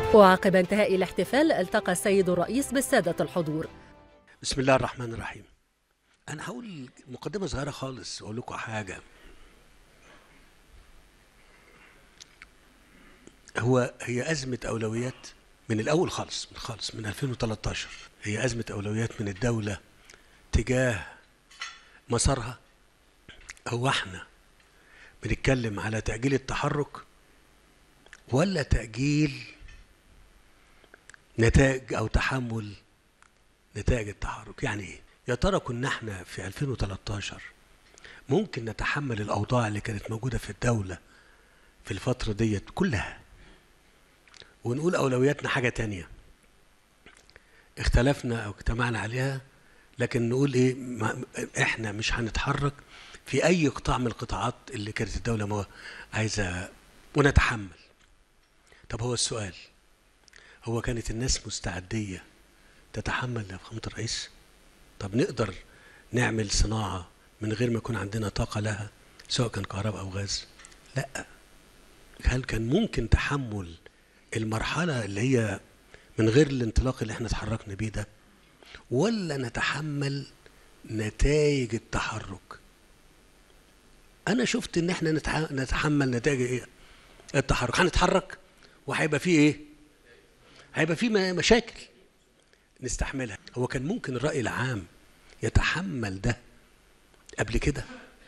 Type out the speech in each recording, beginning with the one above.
وعقب انتهاء الاحتفال التقى السيد الرئيس بالسادة الحضور بسم الله الرحمن الرحيم انا هقول مقدمه صغيره خالص واقول لكم حاجه هو هي ازمه اولويات من الاول خالص من خالص من 2013 هي ازمه اولويات من الدوله تجاه مسارها هو احنا بنتكلم على تاجيل التحرك ولا تاجيل نتائج او تحمل نتائج التحرك يعني ايه يا ترى كنا احنا في 2013 ممكن نتحمل الاوضاع اللي كانت موجوده في الدوله في الفتره ديت كلها ونقول اولوياتنا حاجه تانية اختلفنا او اجتمعنا عليها لكن نقول ايه ما احنا مش هنتحرك في اي قطاع من القطاعات اللي كانت الدوله مو- عايزه ونتحمل طب هو السؤال هو كانت الناس مستعديه تتحمل يا فخامه الرئيس طب نقدر نعمل صناعه من غير ما يكون عندنا طاقه لها سواء كان كهرباء او غاز لا هل كان ممكن تحمل المرحله اللي هي من غير الانطلاق اللي احنا اتحركنا بيه ده ولا نتحمل نتائج التحرك انا شفت ان احنا نتح- نتحمل نتائج ايه التحرك هنتحرك وهيبقى فيه ايه هيبقى فيه م- مشاكل نستحملها هو كان ممكن الرأي العام يتحمل ده قبل كده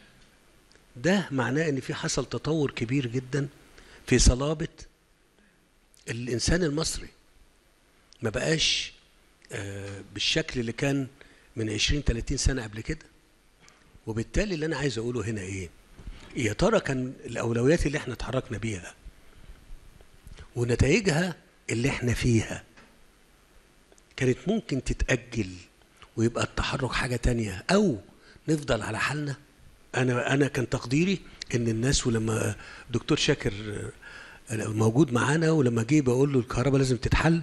ده معناه ان في حصل تطور كبير جدا في صلابة الإنسان المصري ما بقاش آه، بالشكل اللي كان من 20 30 سنة قبل كده وبالتالي اللي أنا عايز أقوله هنا إيه يا ترى كان الأولويات اللي احنا اتحركنا بيها ونتائجها اللي احنا فيها كانت ممكن تتأجل ويبقى التحرك حاجة تانية أو نفضل على حالنا أنا أنا كان تقديري إن الناس ولما دكتور شاكر آه، موجود معانا ولما جه بقول له الكهرباء لازم تتحل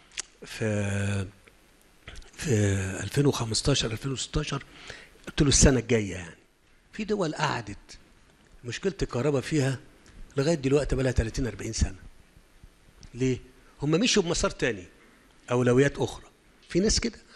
في في 2015 2016 قلت له السنة الجاية يعني في دول قعدت مشكلة الكهرباء فيها لغاية دلوقتي بقى لها 30 40 سنة ليه؟ هم مشوا بمسار تاني أولويات أخرى في ناس كده